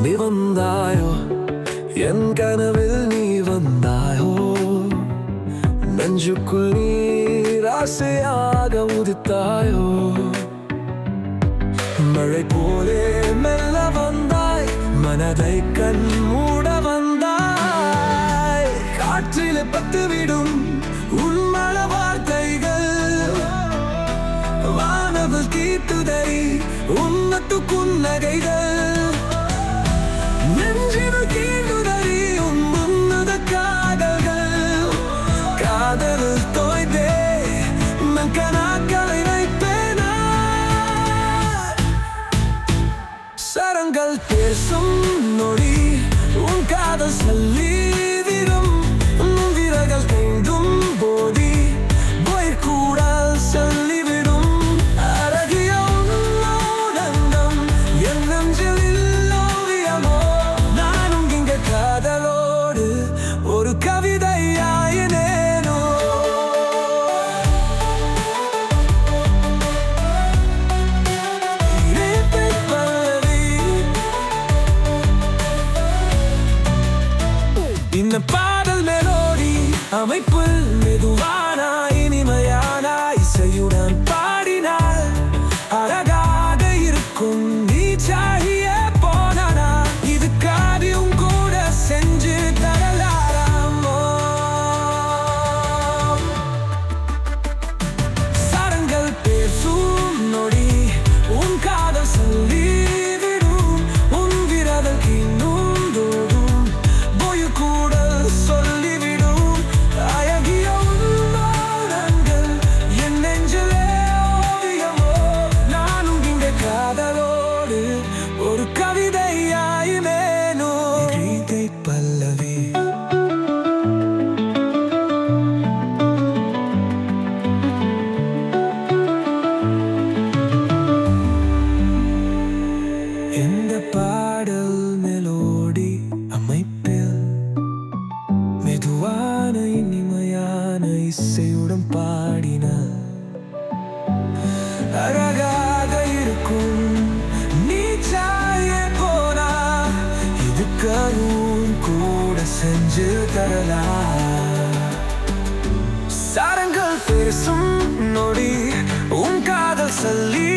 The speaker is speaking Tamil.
நீ வந்தாயோ என் கனவில் நீ வந்தாயோ நெஞ்சுக்குள் நீர் ஆசையாக உதித்தாயோ மழை போலே மெல்ல வந்தாய் மனதை கண் மூட வந்தாய் காற்றில் பத்துவிடும் உன் மழ வார்த்தைகள் வானவில் கீத்துதை உன்னத்து குன்னகைகள் நெஞ்சில் கீழுதறி உன் முன்னுத காதல்கள் காதலில் தோய்ந்தே நன் கனாக்களை வைப்பேனா சரங்கள் பேசும் நொடி உன் காதல் சொல்லிவிடும் உன் விரகள் தீண்டும் போதி பொய்கூடால் சொல்லிவிடும் அழகிய உன்னோடந்தம் என் நெஞ்சில் இல்லோவியமோ நானும் இங்க காதலோடு ஒரு கவிதையாயினேனோ Repeat பல்லவி இந்த பாடல் மெலோடி அமைப்பில் மெதுவான இனிமையான இசையுடன் பாடினால் அழகாக இருக்கும் நீ சாகிய போனானா இது காரியம் கூட செஞ்சு தரலாராமோ சரங்கள் பேசும் நொடி உன் காதல் சொல்லிவிடும் உன் விரதல் கிண்ணும் தோடும் பொய் கூட சொல்லிவிடும் அழகிய உன்னோடங்கள் என் நெஞ்சிலே ஓவியமோ நானும் இங்க காதலோடு ஒரு கவிதையாயினேனோ கீதை பல்லவி இந்த பாடல் மெலோடி அமைப்பில் மெதுவான இனிமையான இசையுடன் பாடினார் அழகாக இருக்கும் நீ சாயே போனா இது கரும் கூட செஞ்சு தரலாம் சரங்கள் பேசும் நொடி உன் காதல் சொல்லி